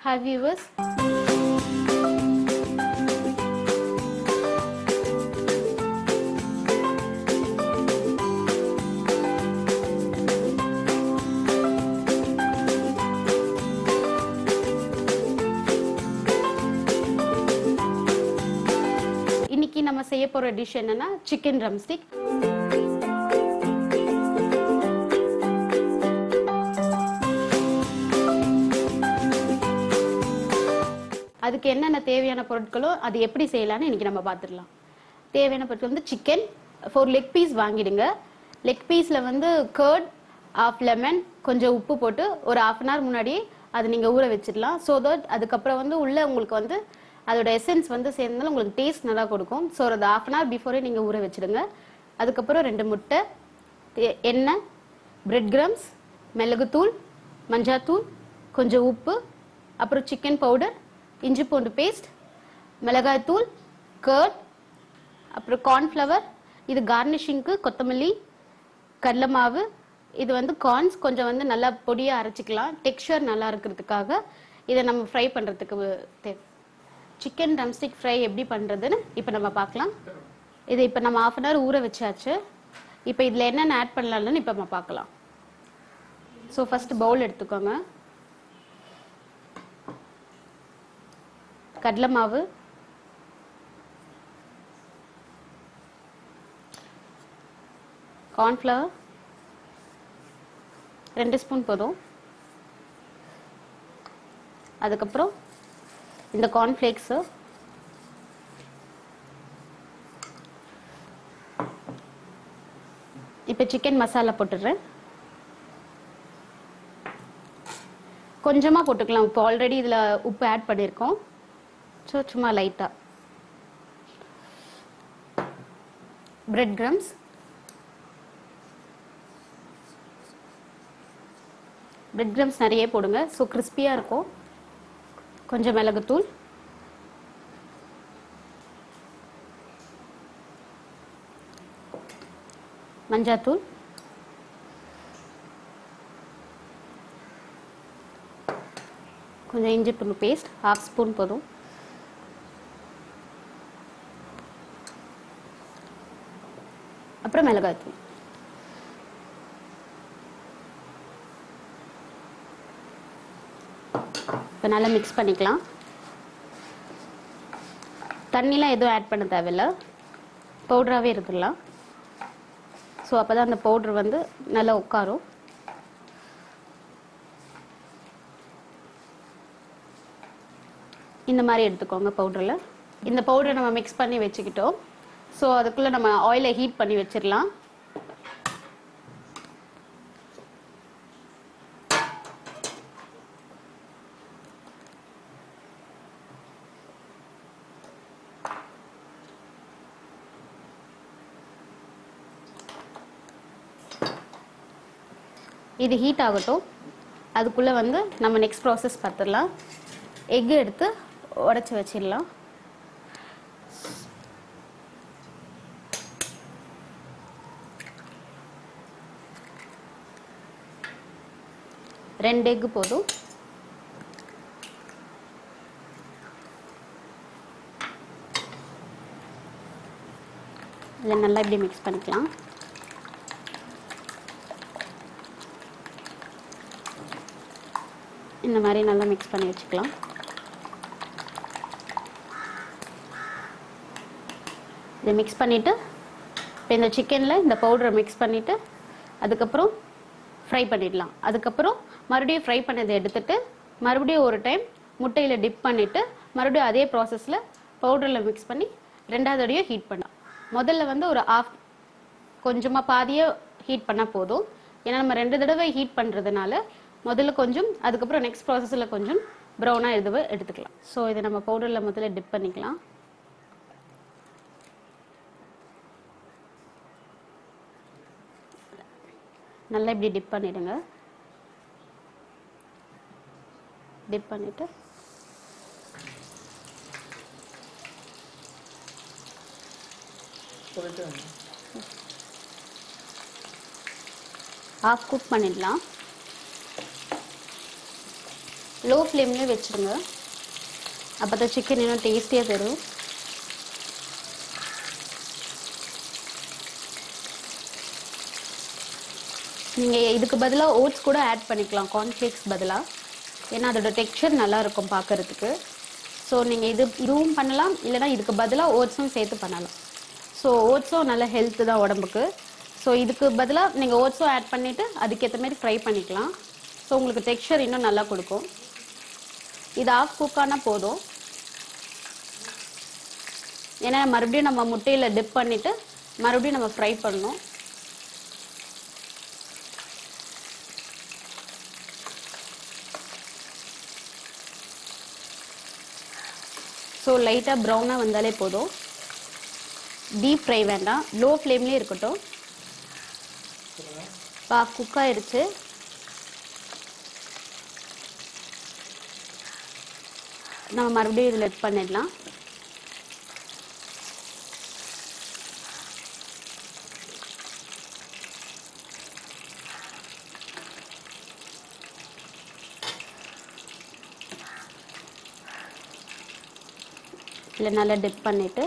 Hi viewers. இன்னைக்கு நம்ம செய்ய போற டிஷ் என்னன்னா சிக்கன் ட்ரம்ஸ்டிக் அதுக்கு என்னென்ன தேவையான பொருட்களோ அது எப்படி செய்யலாம்னு இன்னைக்கு நம்ம பார்த்துடலாம் தேவையான பொருட்கள் வந்து சிக்கன் ஃபோர் லெக் பீஸ் வாங்கிடுங்க லெக் பீஸில் வந்து கர்ட் ஆஃப் லெமன் கொஞ்சம் உப்பு போட்டு ஒரு ஆஃப் அன் ஹவர் முன்னாடி அது நீங்கள் ஊற வச்சிடலாம் ஸோ தட் அதுக்கப்புறம் வந்து உள்ள உங்களுக்கு வந்து அதோட எசன்ஸ் வந்து சேர்ந்தாலும் உங்களுக்கு டேஸ்ட் நல்லா கொடுக்கும் ஸோ அது ஆஃப் அன் ஹவர் பிஃபோரே நீங்கள் ஊற வச்சிடுங்க அதுக்கப்புறம் ரெண்டு முட்டை எ- எண்ணெய் பிரெட் கிரம்ஸ் மிளகுத்தூள் மஞ்சாத்தூள் கொஞ்சம் உப்பு அப்புறம் சிக்கன் பவுடர் இஞ்சி பூண்டு பேஸ்ட் மிளகாய்த்தூள் கர்ட் அப்புறம் கார்ன்ஃப்ளவர் இது கார்னிஷிங்க்கு கொத்தமல்லி கடலை மாவு இது வந்து கார்ன்ஸ் கொஞ்சம் வந்து நல்லா பொடியாக அரைச்சிக்கலாம் டெக்ஸ்சர் நல்லா இருக்கிறதுக்காக இதை நம்ம ஃப்ரை பண்ணுறதுக்கு தேவை சிக்கன் ட்ரம்ஸ்டிக் ஃப்ரை எப்படி பண்ணுறதுன்னு இப்போ நம்ம பார்க்கலாம் இது இப்போ நம்ம ஆஃப் அன் ஹவர் ஊற வச்சாச்சு இப்போ இதில் என்னென்ன ஆட் பண்ணலாம்னு இப்போ நம்ம பார்க்கலாம் ஸோ ஃபர்ஸ்ட் பவுல் எடுத்துக்கோங்க கடலை மாவு கார்ன்ஃப்ளவர் ரெண்டு ஸ்பூன் போதும் அதுக்கப்புறம் இந்த கார்ன்ஃப்ளேக்ஸு இப்போ சிக்கன் மசாலா போட்டுடுறேன் கொஞ்சமாக போட்டுக்கலாம் இப்போ ஆல்ரெடி இதில் உப்பு ஆட் பண்ணியிருக்கோம் ஸோ சும்மா லைட்டாக பிரெட் கிரம்ஸ் பிரெட் கிரம்ஸ் நிறைய போடுங்க ஸோ கிறிஸ்பியாக இருக்கும் கொஞ்சம் மிளகுத்தூள் மஞ்சாத்தூள் கொஞ்சம் இஞ்சி பூண்டு பேஸ்ட் ஹாஃப் ஸ்பூன் போதும் அப்புறம் மிளகாய்த்தூள் இப்போ நல்லா மிக்ஸ் பண்ணிக்கலாம் தண்ணிலாம் எதுவும் ஆட் பண்ண தேவையில்ல பவுடராகவே இருந்துடலாம் ஸோ அப்போ தான் அந்த பவுடர் வந்து நல்லா உட்காரும் இந்த மாதிரி எடுத்துக்கோங்க பவுடரில் இந்த பவுடரை நம்ம மிக்ஸ் பண்ணி வச்சுக்கிட்டோம் ஸோ அதுக்குள்ளே நம்ம ஆயிலை ஹீட் பண்ணி வச்சிடலாம் இது ஹீட் ஆகட்டும் அதுக்குள்ளே வந்து நம்ம நெக்ஸ்ட் ப்ராசஸ் பார்த்துடலாம் எக் எடுத்து உடச்சி வச்சிடலாம் ரெண்டு எக் போதும் இதை நல்லா இப்படி மிக்ஸ் பண்ணிக்கலாம் இந்த மாதிரி நல்லா மிக்ஸ் பண்ணி வச்சுக்கலாம் இதை மிக்ஸ் பண்ணிவிட்டு இப்போ இந்த சிக்கனில் இந்த பவுடரை மிக்ஸ் பண்ணிவிட்டு அதுக்கப்புறம் ஃப்ரை பண்ணிடலாம் அதுக்கப்புறம் மறுபடியும் ஃப்ரை பண்ணதை எடுத்துட்டு மறுபடியும் ஒரு டைம் முட்டையில் டிப் பண்ணிவிட்டு மறுபடியும் அதே ப்ராசஸில் பவுடரில் மிக்ஸ் பண்ணி ரெண்டாவது தடவையும் ஹீட் பண்ணலாம் முதல்ல வந்து ஒரு ஆஃப் கொஞ்சமாக பாதியே ஹீட் பண்ணால் போதும் ஏன்னா நம்ம ரெண்டு தடவை ஹீட் பண்ணுறதுனால முதல்ல கொஞ்சம் அதுக்கப்புறம் நெக்ஸ்ட் ப்ராசஸில் கொஞ்சம் ப்ரௌனாக இதுவை எடுத்துக்கலாம் ஸோ இதை நம்ம பவுடரில் முதல்ல டிப் பண்ணிக்கலாம் நல்லா இப்படி டிப் பண்ணிடுங்க டிப் பண்ணிவிட்டு போயிட்டு ஹாஃப் குக் பண்ணிடலாம் லோ ஃப்ளேம்லேயே வச்சுருங்க அப்போ தான் சிக்கன் இன்னும் டேஸ்டியாக தரும் நீங்கள் இதுக்கு பதிலாக ஓட்ஸ் கூட ஆட் பண்ணிக்கலாம் கார்ன்ஃப்ளேக்ஸ் பதிலாக ஏன்னா அதோட டெக்ஸ்சர் நல்லா இருக்கும் பார்க்கறதுக்கு ஸோ நீங்கள் இது இதுவும் பண்ணலாம் இல்லைனா இதுக்கு பதிலாக ஓட்ஸும் சேர்த்து பண்ணலாம் ஸோ ஓட்ஸும் நல்ல ஹெல்த்து தான் உடம்புக்கு ஸோ இதுக்கு பதிலாக நீங்கள் ஓட்ஸும் ஆட் பண்ணிவிட்டு அதுக்கேற்ற மாதிரி ஃப்ரை பண்ணிக்கலாம் ஸோ உங்களுக்கு டெக்ஸ்சர் இன்னும் நல்லா கொடுக்கும் இது ஆஃப் குக்கானா போதும் ஏன்னா மறுபடியும் நம்ம முட்டையில் டிப் பண்ணிவிட்டு மறுபடியும் நம்ம ஃப்ரை பண்ணணும் ஸோ லைட்டாக ப்ரௌனாக வந்தாலே போதும் டீப் ஃப்ரை வேண்டாம் லோ ஃப்ளேம்லேயே இருக்கட்டும் பா குக் ஆயிடுச்சு நம்ம மறுபடியும் இதில் எட் பண்ணிடலாம் இல்லை நல்லா டிப் பண்ணிவிட்டு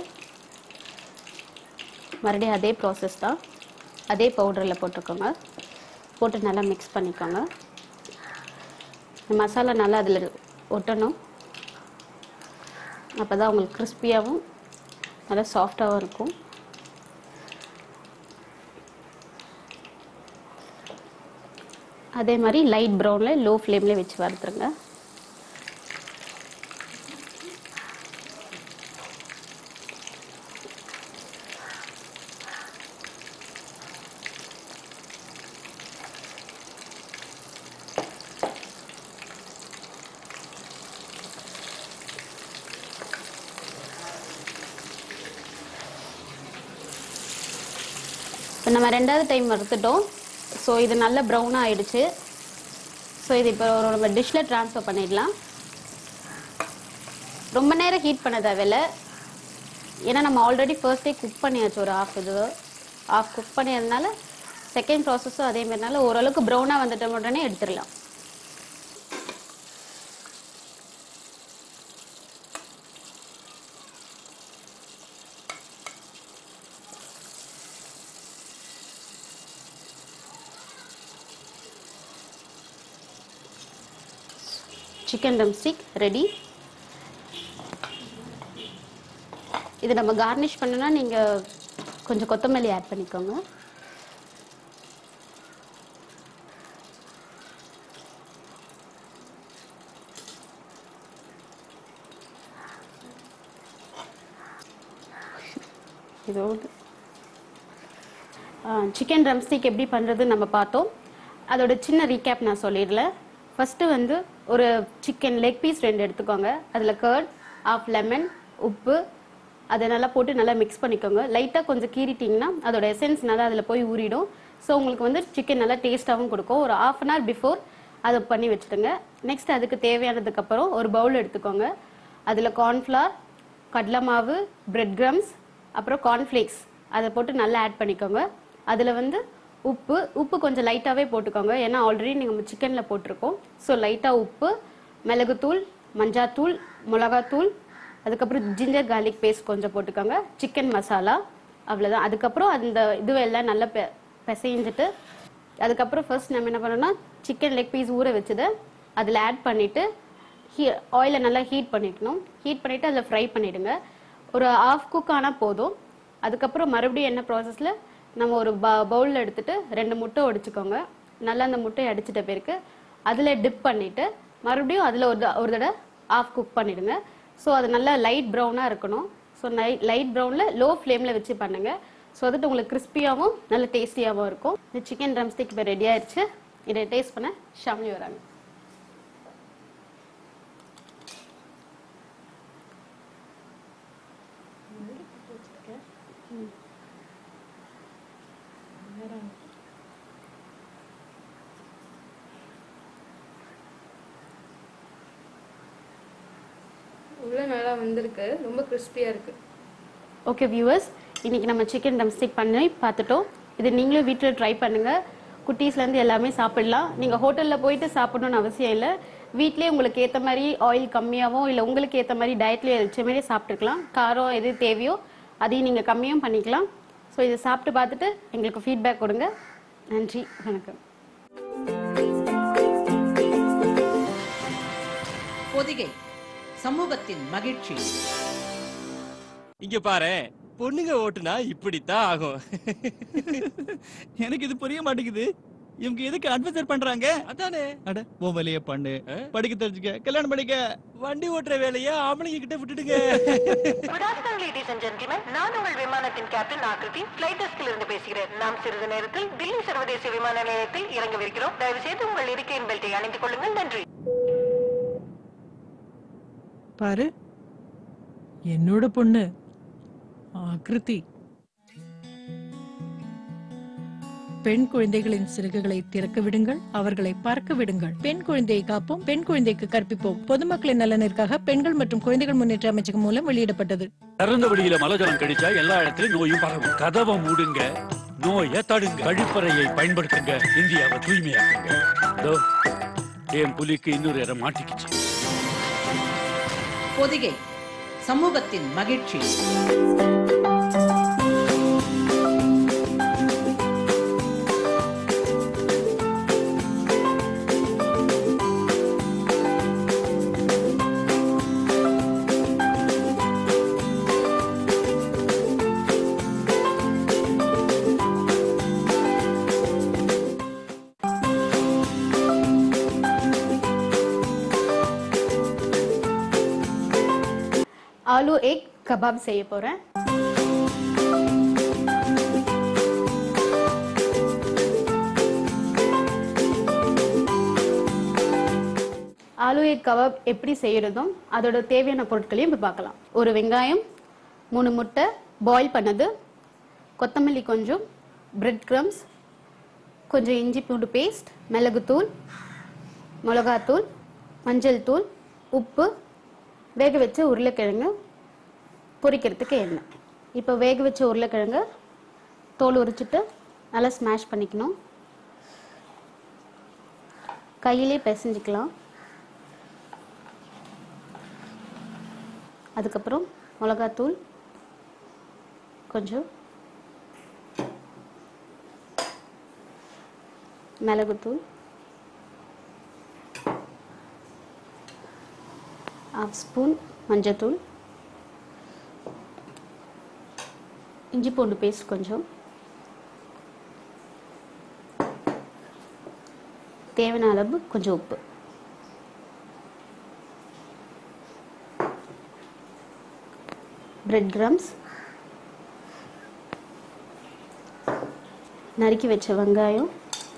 மறுபடியும் அதே ப்ராசஸ் தான் அதே பவுடரில் போட்டுக்கோங்க போட்டு நல்லா மிக்ஸ் பண்ணிக்கோங்க இந்த மசாலா நல்லா அதில் ஒட்டணும் அப்போ தான் உங்களுக்கு கிறிஸ்பியாகவும் நல்லா சாஃப்டாகவும் இருக்கும் அதே மாதிரி லைட் ப்ரௌனில் லோ ஃப்ளேம்லேயே வச்சு வறுத்துருங்க இப்போ நம்ம ரெண்டாவது டைம் வறுத்துட்டோம் ஸோ இது நல்ல ப்ரௌனாக ஆயிடுச்சு ஸோ இது இப்போ ஒரு நம்ம டிஷ்ஷில் ட்ரான்ஸ்ஃபர் பண்ணிடலாம் ரொம்ப நேரம் ஹீட் பண்ண தேவையில்ல ஏன்னா நம்ம ஆல்ரெடி ஃபர்ஸ்டே குக் பண்ணியாச்சு ஒரு ஆஃப் இது ஆஃப் குக் பண்ணியதுனால செகண்ட் ப்ராசஸும் அதே மாதிரினால ஓரளவுக்கு ப்ரௌனாக வந்துட்ட உடனே எடுத்துடலாம் சிக்கன் ட்ரம்ஸ்டிக் ரெடி இது நம்ம கார்னிஷ் பண்ணனா நீங்கள் கொஞ்சம் கொத்தமல்லி ஆட் பண்ணிக்கோங்க இதோடு சிக்கன் ட்ரம்ஸ்டிக் எப்படி பண்ணுறதுன்னு நம்ம பார்த்தோம் அதோட சின்ன ரீகேப் நான் சொல்லிடல ஃபஸ்ட்டு வந்து ஒரு சிக்கன் லெக் பீஸ் ரெண்டு எடுத்துக்கோங்க அதில் கர்ட் ஆஃப் லெமன் உப்பு அதை நல்லா போட்டு நல்லா மிக்ஸ் பண்ணிக்கோங்க லைட்டாக கொஞ்சம் கீறிட்டிங்கன்னா அதோட எசன்ஸ் நல்லா அதில் போய் ஊறிடும் ஸோ உங்களுக்கு வந்து சிக்கன் நல்லா டேஸ்ட்டாகவும் கொடுக்கும் ஒரு ஆஃப் அன் ஹவர் பிஃபோர் அதை பண்ணி வச்சுடுங்க நெக்ஸ்ட் அதுக்கு தேவையானதுக்கப்புறம் ஒரு பவுல் எடுத்துக்கோங்க அதில் கார்ன்ஃப்ளவர் கடலை மாவு பிரெட் கிரம்ஸ் அப்புறம் கார்ன்ஃப்ளேக்ஸ் அதை போட்டு நல்லா ஆட் பண்ணிக்கோங்க அதில் வந்து உப்பு உப்பு கொஞ்சம் லைட்டாகவே போட்டுக்கோங்க ஏன்னா ஆல்ரெடி நீங்கள் சிக்கனில் போட்டிருக்கோம் ஸோ லைட்டாக உப்பு மிளகுத்தூள் மஞ்சாத்தூள் மிளகாத்தூள் அதுக்கப்புறம் ஜிஞ்சர் கார்லிக் பேஸ்ட் கொஞ்சம் போட்டுக்கோங்க சிக்கன் மசாலா அவ்வளோதான் அதுக்கப்புறம் அந்த இதுவெல்லாம் நல்லா பெ பிசைஞ்சிட்டு அதுக்கப்புறம் ஃபர்ஸ்ட் நம்ம என்ன பண்ணோம்னா சிக்கன் லெக் பீஸ் ஊற வச்சதை அதில் ஆட் பண்ணிவிட்டு ஹீ ஆயிலை நல்லா ஹீட் பண்ணிக்கணும் ஹீட் பண்ணிவிட்டு அதில் ஃப்ரை பண்ணிவிடுங்க ஒரு ஆஃப் குக் ஆனால் போதும் அதுக்கப்புறம் மறுபடியும் என்ன ப்ராசஸில் நம்ம ஒரு ப பவுலில் எடுத்துட்டு ரெண்டு முட்டை உடைச்சிக்கோங்க நல்லா அந்த முட்டையை அடிச்சிட்ட பிறகு அதில் டிப் பண்ணிவிட்டு மறுபடியும் அதில் ஒரு த- ஒரு தடவை ஆஃப் குக் பண்ணிடுங்க ஸோ அது நல்லா லைட் ப்ரௌனாக இருக்கணும் ஸோ லைட் லைட் ப்ரௌனில் லோ ஃப்ளேமில் வச்சு பண்ணுங்க ஸோ வந்துட்டு உங்களுக்கு கிறிஸ்பியாகவும் நல்ல டேஸ்டியாகவும் இருக்கும் இந்த சிக்கன் ட்ரம்ஸ்டிக் இப்போ ரெடி ஆயிடுச்சு இதை டேஸ்ட் பண்ண ஷாமிலி வராங்க உள்ள நல்லா வந்திருக்கு ரொம்ப கிறிஸ்பியா இருக்கு ஓகே வியூவர்ஸ் இன்னைக்கு நம்ம சிக்கன் ட்ரம்ஸ்டிக் பண்ணி பார்த்துட்டோம் இது நீங்களும் வீட்டில் ட்ரை பண்ணுங்க குட்டீஸ்லேருந்து எல்லாமே சாப்பிடலாம் நீங்கள் ஹோட்டலில் போயிட்டு சாப்பிடணும்னு அவசியம் இல்லை வீட்லயே உங்களுக்கு ஏற்ற மாதிரி ஆயில் கம்மியாகவும் இல்லை உங்களுக்கு ஏற்ற மாதிரி டயட்லேயே வச்ச மாதிரி சாப்பிட்டுக்கலாம் காரம் எது தேவையோ அதையும் நீங்கள் கம்மியும் பண்ணிக்கலாம் ஸோ இதை சாப்பிட்டு பார்த்துட்டு எங்களுக்கு ஃபீட்பேக் கொடுங்க நன்றி வணக்கம் பொதிகை சமூகத்தின் மகிழ்ச்சி இங்க பாரு பொண்ணுங்க ஓட்டுனா இப்படித்தான் ஆகும் எனக்கு இது புரிய மாட்டேங்குது இவங்க எதுக்கு அட்வைசர் பண்றாங்க அதானே அட உன் வேலைய பண்ணு ஆ? படிக்க தெரிஞ்சுக்க கல்யாணம் படிக்க வண்டி ஓட்டுற வேலைய ஆம்பளைங்க கிட்ட விட்டுடுங்க good afternoon ladies and gentlemen நான் உங்கள் விமானத்தின் கேப்டன் ஆக்ருதி ஃபிளைட் டெஸ்கில் இருந்து பேசுகிறேன் நாம் சிறிது நேரத்தில் தில்லி சர்வதேச விமான நிலையத்தில் இறங்கவிருக்கிறோம் தயவு செய்து உங்கள் இருக்கையின் பெல்ட்டை அணிந்து கொள்ளுங்கள் நன்றி பாரு என்னோட பொண்ணு ஆக்ருதி பெண் குழந்தைகளின் சிறகுகளை திறக்க விடுங்கள் அவர்களை பறக்க விடுங்கள் பெண் குழந்தையை காப்போம் பெண் குழந்தைக்கு கற்பிப்போம் பொதுமக்களின் நலனிற்காக பெண்கள் மற்றும் குழந்தைகள் முன்னேற்ற அமைச்சகம் மூலம் வெளியிடப்பட்டது திறந்த வெளியில மலஜலம் கடிச்சா எல்லா இடத்துலயும் நோயும் பரவும் கதவை மூடுங்க நோயை தடுங்க கழிப்பறையை பயன்படுத்துங்க இந்தியாவை தூய்மையாக்குங்க இதோ, என் புலிக்கு இன்னொரு இடம் மாட்டிக்கிச்சு பொதிகை சமூகத்தின் மகிழ்ச்சி ஆலு எக் கபாப் செய்ய போகிறேன் ஆலு எக் கபாப் எப்படி செய்யறதும் அதோட தேவையான பொருட்களையும் இப்போ பார்க்கலாம் ஒரு வெங்காயம் மூணு முட்டை பாயில் பண்ணது கொத்தமல்லி கொஞ்சம் பிரெட் க்ரம்ஸ் கொஞ்சம் இஞ்சி பூண்டு பேஸ்ட் மிளகுத்தூள் மிளகாத்தூள் மஞ்சள் தூள் உப்பு வேக வச்ச உருளைக்கிழங்கு பொரிக்கிறதுக்கு எண்ணெய் இப்போ வேக வச்ச உருளைக்கிழங்கு தோல் உரிச்சிட்டு நல்லா ஸ்மாஷ் பண்ணிக்கணும் கையிலே பிசைஞ்சிக்கலாம் அதுக்கப்புறம் மிளகாத்தூள் கொஞ்சம் மிளகுத்தூள் ஹாஃப் ஸ்பூன் மஞ்சத்தூள் இஞ்சி பூண்டு பேஸ்ட் கொஞ்சம் தேவையான அளவு கொஞ்சம் உப்பு பிரெட் கிரம்ஸ் நறுக்கி வச்ச வெங்காயம்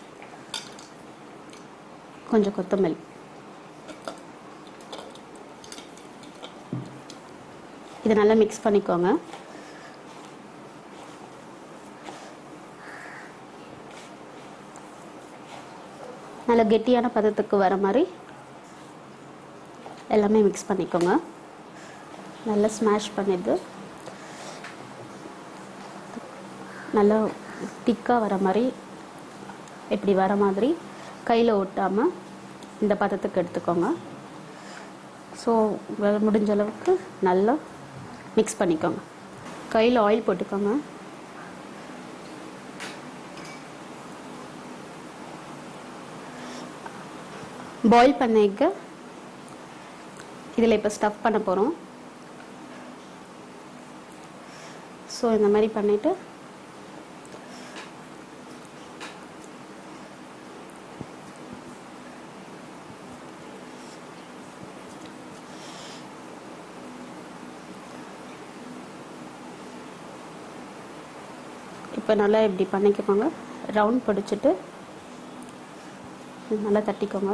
கொஞ்சம் கொத்தமல்லி இதை நல்லா மிக்ஸ் பண்ணிக்கோங்க நல்லா கெட்டியான பதத்துக்கு வர மாதிரி எல்லாமே மிக்ஸ் பண்ணிக்கோங்க நல்லா ஸ்மாஷ் பண்ணிட்டு நல்லா திக்காக வர மாதிரி இப்படி வர மாதிரி கையில் ஒட்டாமல் இந்த பதத்துக்கு எடுத்துக்கோங்க ஸோ உங்களால் முடிஞ்ச அளவுக்கு நல்லா மிக்ஸ் பண்ணிக்கோங்க கையில் ஆயில் போட்டுக்கோங்க பாயில் பண்ண எக்கை இதில் இப்போ ஸ்டஃப் பண்ண போகிறோம் ஸோ இந்த மாதிரி பண்ணிவிட்டு இப்போ நல்லா இப்படி பண்ணிக்கோங்க ரவுண்ட் பிடிச்சிட்டு நல்லா தட்டிக்கோங்க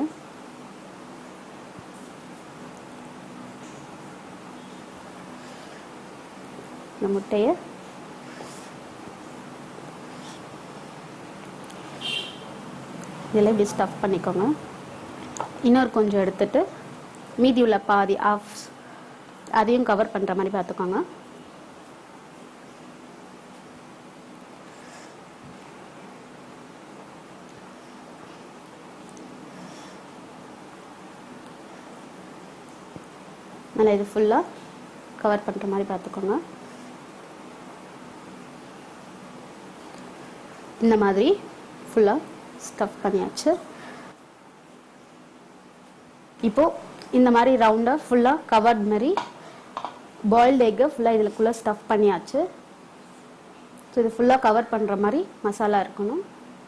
இந்த முட்டையை இதில் இப்படி ஸ்டஃப் பண்ணிக்கோங்க இன்னொரு கொஞ்சம் எடுத்துட்டு மீதி உள்ள பாதி ஆஃப் அதையும் கவர் பண்ணுற மாதிரி பார்த்துக்கோங்க நல்லா இது ஃபுல்லாக கவர் பண்ணுற மாதிரி பார்த்துக்கோங்க இந்த மாதிரி ஃபுல்லாக ஸ்டஃப் பண்ணியாச்சு இப்போ இந்த மாதிரி ரவுண்டாக ஃபுல்லாக கவர்ட் மாதிரி பாயில்டு எக்கை ஃபுல்லாக இதுக்குள்ளே ஸ்டஃப் பண்ணியாச்சு ஸோ இது ஃபுல்லாக கவர் பண்ணுற மாதிரி மசாலா இருக்கணும்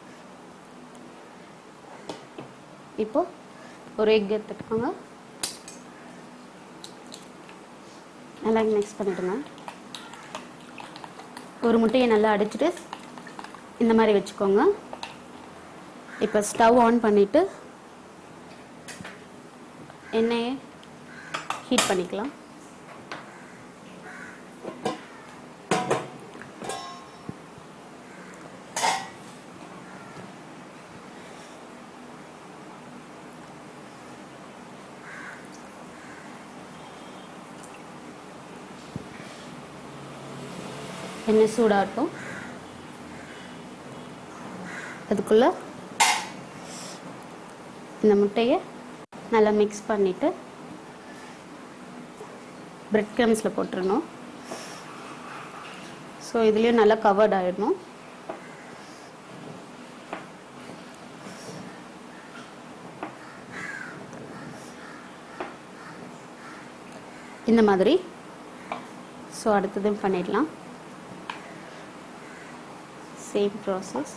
இப்போ ஒரு எக் எடுத்துக்கோங்க நல்லா மிக்ஸ் பண்ணிடுங்க ஒரு முட்டையை நல்லா அடிச்சுட்டு இந்த மாதிரி வச்சுக்கோங்க இப்போ ஸ்டவ் ஆன் பண்ணிவிட்டு எண்ணெயை ஹீட் பண்ணிக்கலாம் எண்ணெய் சூடாகட்டும் அதுக்குள்ளே இந்த முட்டையை நல்லா மிக்ஸ் பண்ணிவிட்டு பிரெட் க்ரம்ஸில் போட்டுறணும் ஸோ இதுலேயும் நல்லா கவர்ட் ஆகிடணும் இந்த மாதிரி ஸோ அடுத்ததும் பண்ணிடலாம் சேம் ப்ராசஸ்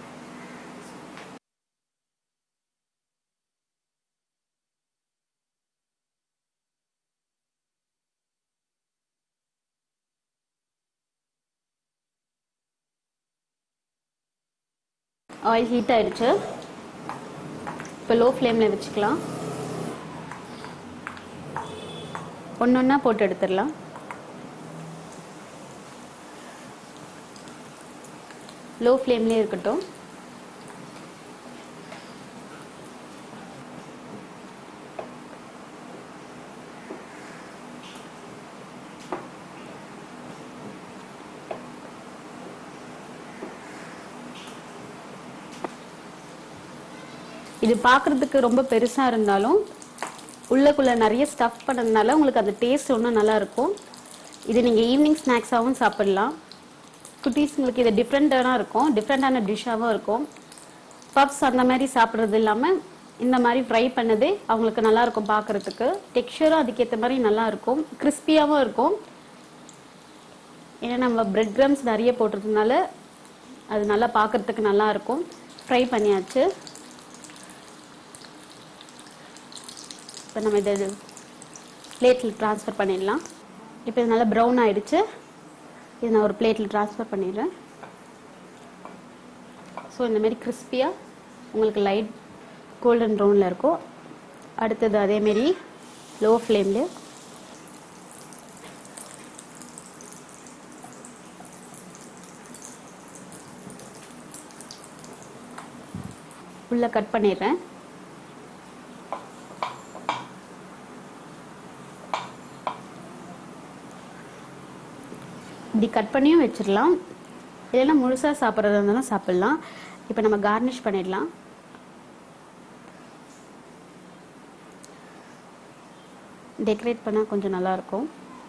ஆயில் ஹீட் ஆயிடுச்சு இப்போ லோ ஃப்ளேமில் வச்சுக்கலாம் ஒன்று ஒன்றா போட்டு எடுத்துடலாம் லோ ஃப்ளேம்லேயே இருக்கட்டும் இது பார்க்குறதுக்கு ரொம்ப பெருசாக இருந்தாலும் உள்ளக்குள்ளே நிறைய ஸ்டஃப் பண்ணதுனால உங்களுக்கு அந்த டேஸ்ட் இன்னும் நல்லா இருக்கும் இது நீங்கள் ஈவினிங் ஸ்நாக்ஸாகவும் சாப்பிடலாம் குட்டீஸுங்களுக்கு இது டிஃப்ரெண்ட்டாக இருக்கும் டிஃப்ரெண்ட்டான டிஷ்ஷாகவும் இருக்கும் பப்ஸ் அந்த மாதிரி சாப்பிட்றது இல்லாமல் இந்த மாதிரி ஃப்ரை பண்ணதே அவங்களுக்கு நல்லா இருக்கும் பார்க்குறதுக்கு டெக்ஸ்சரும் அதுக்கேற்ற மாதிரி நல்லா இருக்கும் கிறிஸ்பியாகவும் இருக்கும் ஏன்னா நம்ம பிரெட் கிரம்ஸ் நிறைய போட்டிருந்தனால அது நல்லா பார்க்குறதுக்கு நல்லா இருக்கும் ஃப்ரை பண்ணியாச்சு இப்போ நம்ம இதை பிளேட்டில் ட்ரான்ஸ்ஃபர் பண்ணிடலாம் இப்போ இது நல்லா ப்ரௌன் ஆயிடுச்சு இது நான் ஒரு பிளேட்டில் ட்ரான்ஸ்ஃபர் பண்ணிடுறேன் ஸோ இந்த மாதிரி கிறிஸ்பியாக உங்களுக்கு லைட் கோல்டன் ப்ரௌனில் இருக்கும் அடுத்தது அதேமாரி லோ ஃப்ளேமில் உள்ள கட் பண்ணிடுறேன் இப்படி கட் பண்ணியும் வச்சிடலாம் இல்லைன்னா முழுசாக சாப்பிட்றதா இருந்தாலும் சாப்பிட்லாம் இப்போ நம்ம கார்னிஷ் பண்ணிடலாம் டெக்கரேட் பண்ணால் கொஞ்சம் நல்லாயிருக்கும்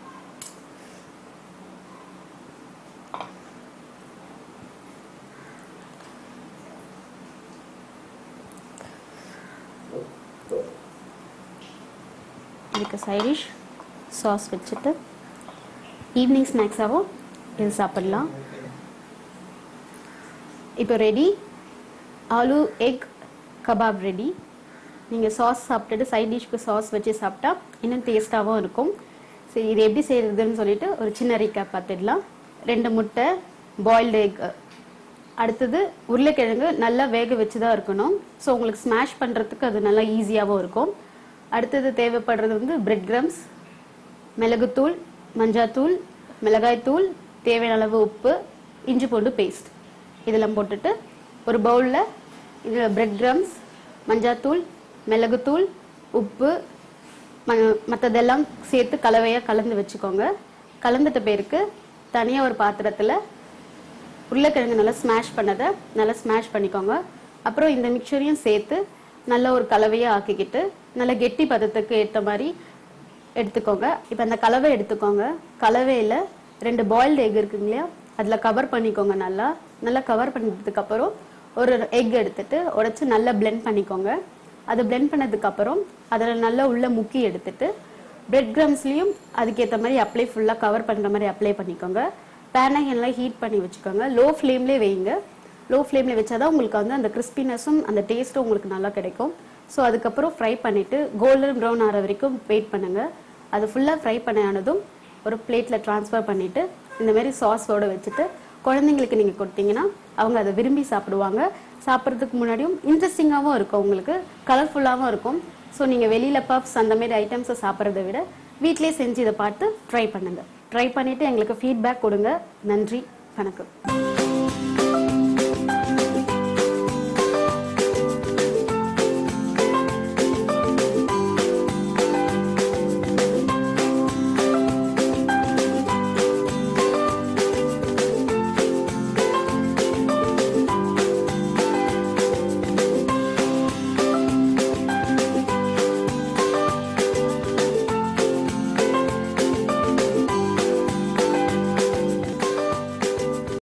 இதுக்கு சைடிஷ் சாஸ் வச்சுட்டு ஈவினிங் ஸ்நாக்ஸாகவும் இது சாப்பிடலாம் இப்போ ready aloo egg kebab ready நீங்கள் சாஸ் சாப்பிட்டுட்டு சைட் டிஷ்க்கு சாஸ் வச்சு சாப்பிட்டா இன்னும் டேஸ்ட்டாகவும் இருக்கும் சரி இது எப்படி செய்கிறதுன்னு சொல்லிட்டு ஒரு சின்ன ரீக்கேப் பார்த்துடலாம் ரெண்டு முட்டை பாயில்டு எக் அடுத்தது உருளைக்கிழங்கு நல்லா வேக வச்சு தான் இருக்கணும் ஸோ உங்களுக்கு ஸ்மாஷ் பண்ணுறதுக்கு அது நல்லா ஈஸியாகவும் இருக்கும் அடுத்தது தேவைப்படுறது வந்து பிரெட் கிரம்ஸ் மிளகுத்தூள் மஞ்சாத்தூள் மிளகாய்த்தூள் தேவையான அளவு உப்பு இஞ்சி பூண்டு பேஸ்ட் இதெல்லாம் போட்டுட்டு ஒரு பவுலில் இதில் பிரெட் கிரம்ஸ் மஞ்சாத்தூள் மிளகுத்தூள் உப்பு மற்றதெல்லாம் சேர்த்து கலவையாக கலந்து வச்சுக்கோங்க கலந்துட்ட பேருக்கு தனியாக ஒரு பாத்திரத்தில் உருளைக்கிழங்கு நல்லா ஸ்மாஷ் பண்ணதை நல்லா ஸ்மாஷ் பண்ணிக்கோங்க அப்புறம் இந்த மிக்சரையும் சேர்த்து நல்ல ஒரு கலவையாக ஆக்கிக்கிட்டு நல்ல கெட்டி பதத்துக்கு ஏற்ற மாதிரி எடுத்துக்கோங்க இப்போ அந்த கலவை எடுத்துக்கோங்க கலவையில் ரெண்டு பாயில்டு எக் இருக்குங்க இல்லையா அதில் கவர் பண்ணிக்கோங்க நல்லா நல்லா கவர் பண்ணதுக்கு அப்புறம் ஒரு எக் எடுத்துட்டு உடைச்சு நல்லா blend பண்ணிக்கோங்க அது blend பண்ணதுக்கு அப்புறம் அதில் நல்லா உள்ள முக்கி எடுத்துட்டு பிரெட் கிரம்ஸ்லையும் அதுக்கேற்ற மாதிரி அப்ளை ஃபுல்லாக கவர் பண்ணுற மாதிரி அப்ளை பண்ணிக்கோங்க பேனை எல்லாம் ஹீட் பண்ணி வச்சுக்கோங்க லோ ஃப்ளேம்லேயே வைங்க லோ ஃப்ளேமில் வச்சாதான் உங்களுக்கு வந்து அந்த கிறிஸ்பினஸும் அந்த டேஸ்ட்டும் உங்களுக்கு நல்லா கிடைக்கும் ஸோ அதுக்கப்புறம் ஃப்ரை பண்ணிவிட்டு கோல்டன் ப்ரௌன் ஆகிற வரைக்கும் வெயிட் பண்ணுங்கள் அது ஃபுல்லாக ஃப்ரை பண்ண ஆனதும் ஒரு பிளேட்டில் ட்ரான்ஸ்ஃபர் பண்ணிவிட்டு இந்த மாதிரி சாஸோட வச்சுட்டு குழந்தைங்களுக்கு நீங்கள் கொடுத்தீங்கன்னா அவங்க அதை விரும்பி சாப்பிடுவாங்க சாப்பிட்றதுக்கு முன்னாடியும் இன்ட்ரெஸ்டிங்காகவும் இருக்கும் உங்களுக்கு கலர்ஃபுல்லாகவும் இருக்கும் ஸோ நீங்கள் வெளியில் பப்ஸ் அந்த மாதிரி ஐட்டம்ஸை சாப்பிட்றத விட வீட்டிலேயே செஞ்சு இதை பார்த்து ட்ரை பண்ணுங்கள் ட்ரை பண்ணிவிட்டு எங்களுக்கு ஃபீட்பேக் கொடுங்க நன்றி வணக்கம்